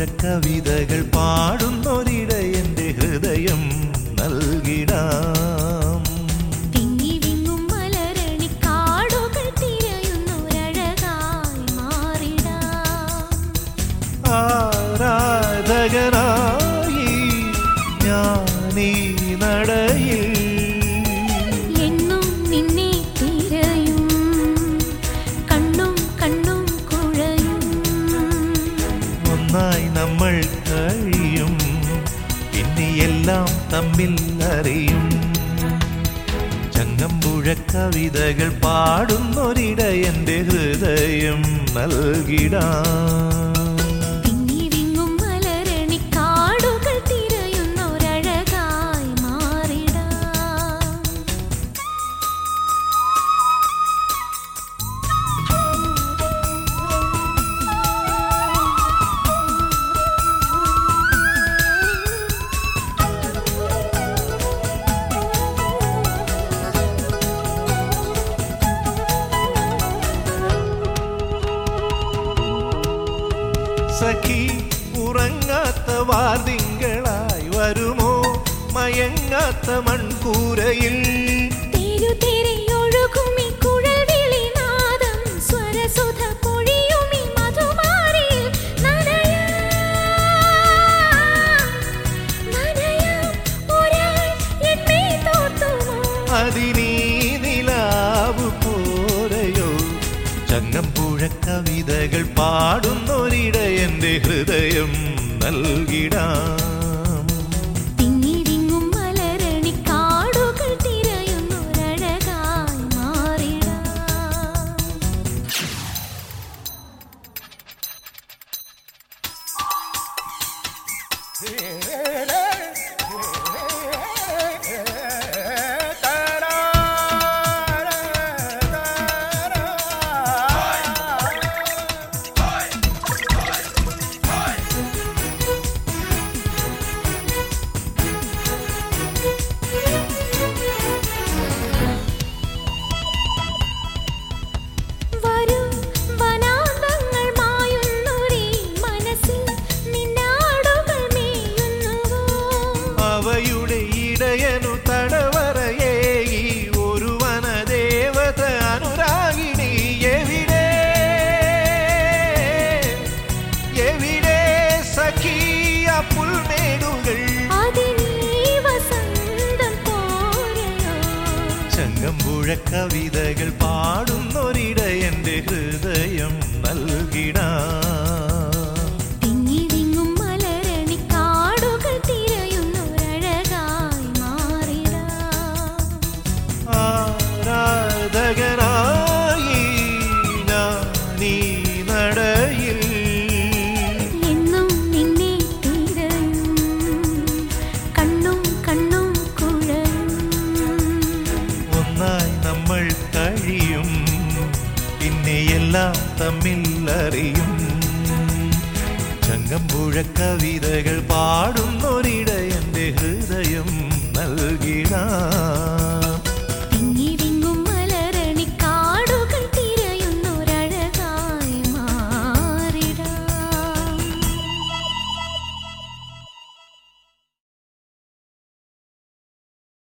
കവിതകൾ പാടുന്നൊരിടയന്റെ ഹൃദയം നൽകിടാം തിങ്ങി വിങ്ങും മലരണി കാടുകൾ തിരയുന്നൊരഴകായി മാറിടാം ആരാധകനായി ഞാനീ നടയിൽ എന്നും നിന്നെ തിരയും കണ്ണും കണ്ണും കുഴയും ഒന്നായി നമ്മൾ കഴിയും പിന്നെ എല്ലാം തമ്മിൽ അറിയും ചങ്ങമ്പുഴ കവിതകൾ പാടുന്നൊരിടയന്റെ ഹൃദയം നൽകിടാം തിങ്ങി വിങ്ങും മലരണി കാടുകൾ തിരയുന്നൊരഴകായി മാറിടാം സഖി ഉറങ്ങാത്ത വാർതിങ്കളായി വരുമോ മയങ്ങാത്ത മൺകൂരയിൽ തെരുതെരയൊഴുകുമി കുഴൽവിളിനാദം സ്വരസുധ പൊഴിയുമി മധുമാരിയിൽ നനയാം, നനയാം ഒരാൾ എന്നെ തോർത്തുമോ? അതിനീ നിലാവ് പോരയോ ചങ്ങമ്പുഴ കവിതകൾ പാടുന്നൊരിടയന്റെ ഹൃദയം നൽകിടാം തിങ്ങി വിങ്ങും മലരണി കാടുകൾ തിരയുന്നൊരഴകായി മാറിടാം വരൂ വനാന്തങ്ങൾ മായുന്നൊരീ മനസ്സിൽ നിന്നാടുകൾ മേയുന്നുവോ അവയുടെ ഇടയനു തടവറയേ ഈ ഒരു വനദേവത അനുരാഗിണി എവിടെ എവിടെ സഖിയ പുൽമേടുകൾ അതിനീ വസന്തം പോരയോ ചങ്ങമ്പുഴ കവിതകൾ പാടുന്നൊരിടയന്റെ ഹൃദയം നൽകിടാം തിങ്ങി വിങ്ങും മലരണി കാടുകൾ തിരയുന്നൊരഴകായി മാറിടാം ആരാധകനായി ഞാനീ നടയിൽ എന്നും നിന്നെ തിരയും കണ്ണും കണ്ണും കുഴയും ഒന്നായി നമ്മൾ കഴിയും പിന്നെ എല്ലാം തമ്മിൽ അറിയും ചങ്ങമ്പുഴ കവിതകൾ പാടുന്നൊരിടയന്റെ ഹൃദയം നൽകിടാം